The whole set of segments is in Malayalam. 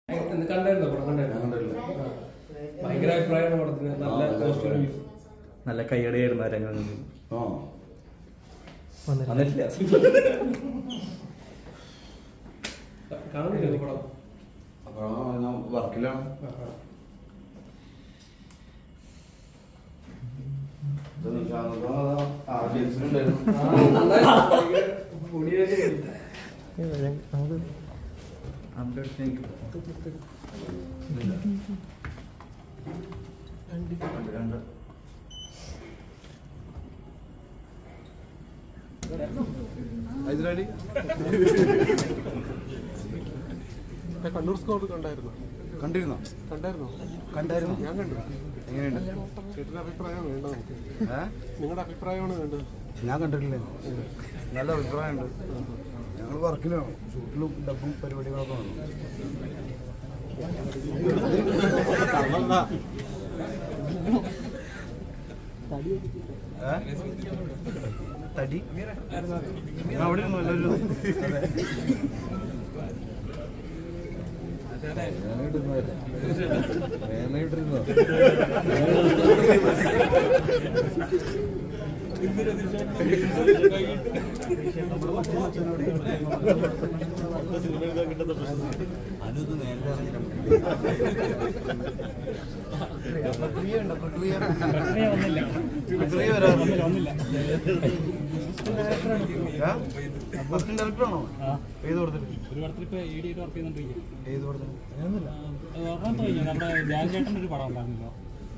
ഇന്ന് കണ്ടായിരുന്നോ പടം ഞാൻ കണ്ടായിരുന്നോ കണ്ടില്ല ആ. ഭയങ്കര അഭിപ്രായമാണ് പടത്തിന് നല്ല ആ, നല്ല പോസിറ്റീവ് അഭിപ്രായം. റിവ്യൂസ് നല്ല കൈയടിയായിരുന്നു ആ രംഗങ്ങളിൽ ആ വന്നിട്ടില്ല കാണുന്നില്ല പടം അപ്പൊ ഞാൻ വർക്കിലാണ് ആ, ആ. ആദ്യത്തിലുണ്ടായിരുന്നു ആ, നന്നായിരുന്നു. ഭയങ്കര പൊടിയൊക്കെ ആയിരുന്നു. നമ്മുടെ അടുത്ത് എനിക്ക് ഹൈദരാലി കണ്ണൂർ സ്കോർ കണ്ടായിരുന്നു കണ്ടിരുന്നോ കണ്ടായിരുന്നോ കണ്ടായിരുന്നു ഞാൻ കണ്ടു എങ്ങനെയുണ്ട് ചേട്ടന്റെ അഭിപ്രായം വേണ്ടത് നമുക്ക് ഏ? നിങ്ങളുടെ അഭിപ്രായമാണ് വേണ്ടത് ഞാൻ കണ്ടിട്ടില്ല നല്ല അഭിപ്രായമുണ്ട് ഞങ്ങൾ വർക്കിലാണ് ഷൂട്ടിലും ഡബും പരിപാടികളൊക്കെ വന്നു ഏ? തടി ഞാൻ അവിടെ ഇരുന്നു എല്ലാവരും ഡയറക്ടറാണോ ഏത് കൊടുത്തിട്ട് ഒരു പടത്തിൽ ഇപ്പൊ ഇ ഡി ആയിട്ട് വർക്ക് ചെയ്തോണ്ടിരിക്കും ഏത് കൊടുത്തിട്ട് ഓർമ്മ തോന്നി നമ്മുടെ ധ്യാൻ ചേട്ടൻ്റെ ഒരു പടം ഉണ്ടായിരുന്നല്ലോ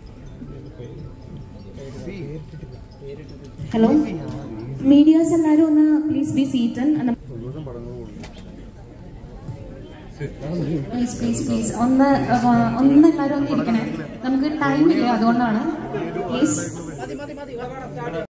ഹലോ മീഡിയാസ് എല്ലാവരും ഒന്ന് please be seated please please please ഒന്ന് ആ, ഒന്ന് എല്ലാവരും ഒന്ന് ഇരിക്കണേ നമുക്ക് ടൈം ഇല്ല അതുകൊണ്ടാണ് പ്ലീസ്